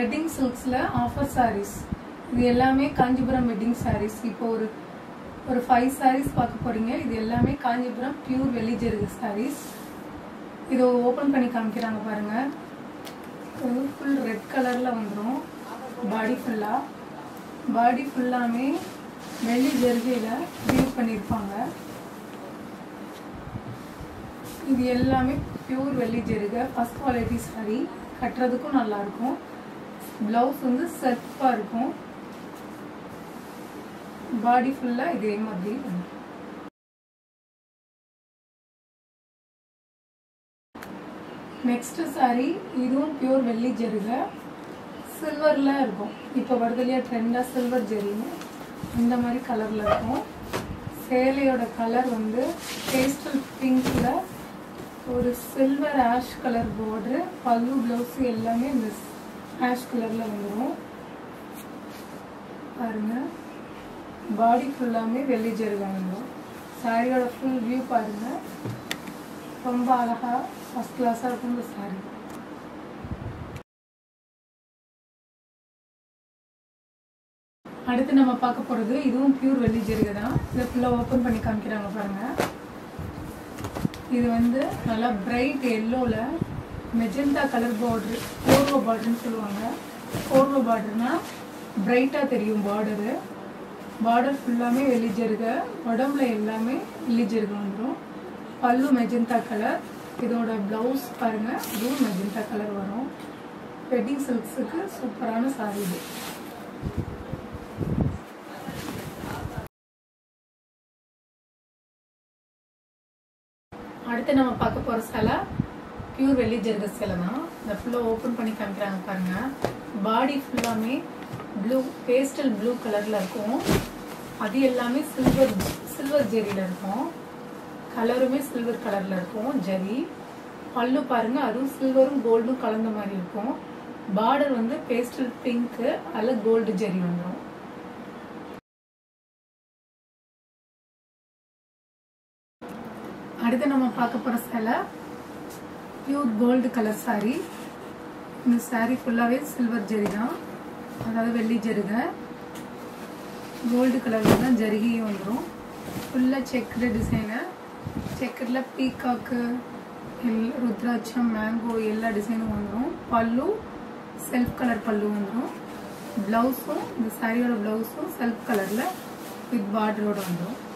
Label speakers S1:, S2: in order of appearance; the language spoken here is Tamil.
S1: வெட்டிங் சில்க்ஸில் ஆஃபர் சாரீஸ் இது எல்லாமே காஞ்சிபுரம் வெட்டிங் சாரீஸ் இப்போ ஒரு ஒரு ஃபைவ் சாரீஸ் பார்க்க போறீங்க இது எல்லாமே காஞ்சிபுரம் பியூர் வெளிஜெருகு சாரீஸ் இதை ஓப்பன் பண்ணி காமிக்கிறாங்க பாருங்க இது ஃபுல் ரெட் கலரில் வந்துடும் பாடி ஃபுல்லாக பாடி ஃபுல்லாமே வெள்ளி ஜெருகையில் வியூ பண்ணியிருப்பாங்க இது எல்லாமே பியூர் வெள்ளி ஜெருகை ஃபர்ஸ்ட் குவாலிட்டி சாரி கட்டுறதுக்கும் நல்லா இருக்கும் ப்ளவுஸ் வந்து செல்ஃபாக இருக்கும் பாடி ஃபுல்லாக இதே மாதிரி வரும். நெக்ஸ்ட் சாரி இதுவும் பியூர் வெள்ளி ஜெருகை சில்வரில் இருக்கும் இப்போ வருது இல்லையா ட்ரெண்டாக சில்வர் ஜெரின்னு இந்த மாதிரி கலரில் இருக்கும் சேலையோட கலர் வந்து பேஸ்டல் பிங்க்கில் ஒரு சில்வர் ஆஷ் கலர் பார்டரு பல்லு ப்ளவுஸ் எல்லாமே இந்த ஆஷ் கலரில் வந்துடும் பாருங்க பாடி ஃபுல்லாமே வெள்ளி ஜெருகா வந்துடும் சாரியோட ஃபுல் வியூ பாருங்க ரொம்ப அழகா ஃபர்ஸ்ட் கிளாஸாக இருக்கும் இந்த சாரி அடுத்து நம்ம பார்க்க போகிறது இதுவும் பியூர் வெள்ளி ஜெருகை தான் இதை ஃபுல்லாக ஓப்பன் பண்ணி காமிக்கிறாங்க பாருங்க இது வந்து நல்லா பிரைட் எல்லோவில் மெஜெண்டா கலர் பார்டரு கோர்வோ பார்டர்னு சொல்லுவாங்க கோர்வோ பார்டர்னா பிரைட்டாக தெரியும் பார்டரு பார்டர் ஃபுல்லாமே வெளிஜருக உடம்புல எல்லாமே வெளிஜருக வந்துடும் பல்லு மெஜெண்டா கலர் இதோட ப்ளவுஸ் பாருங்க இதுவும் மெஜெண்டா கலர் வரும் வெட்டிங் சில்க்ஸுக்கு சூப்பரான சாரி இது அடுத்து நம்ம பார்க்க போற சேலை பியூர் வெள்ளி ஜெருக சேலை தான் இந்த ஃபுல்லாக ஓப்பன் பண்ணி காமிக்கிறாங்க பாருங்க பாடி ஃபுல்லாமே ப்ளூ பேஸ்டல் ப்ளூ கலர்ல இருக்கும் அது எல்லாமே சில்வர் சில்வர் ஜெரியில இருக்கும் கலருமே சில்வர் கலர்ல இருக்கும் ஜெரி பல்லு பாருங்க அதுவும் சில்வரும் கோல்டும் கலந்த மாதிரி இருக்கும் பார்டர் வந்து பேஸ்டல் பிங்க்கு அதில் கோல்டு ஜெரி வந்துடும் அடுத்து நம்ம பார்க்க போகிற சேலை பியூர் கோல்டு கலர் saree இந்த saree ஃபுல்லாகவே சில்வர் ஜெரி தான் அதாவது வெள்ளி ஜெருகை கோல்டு கலரில் தான் ஜரிகையும் வந்துடும் ஃபுல்லாக செக்குடு டிசைனு செக்குடில் பீகாக்கு எல் ருத்ராட்சம் மேங்கோ எல்லா டிசைனும் வந்துடும் பல்லு செல்ஃப் கலர் பல்லு வந்துடும் ப்ளவுஸும் இந்த சாரியோட ப்ளவுஸும் செல்ஃப் கலரில் வித் பார்டரோட வந்துடும்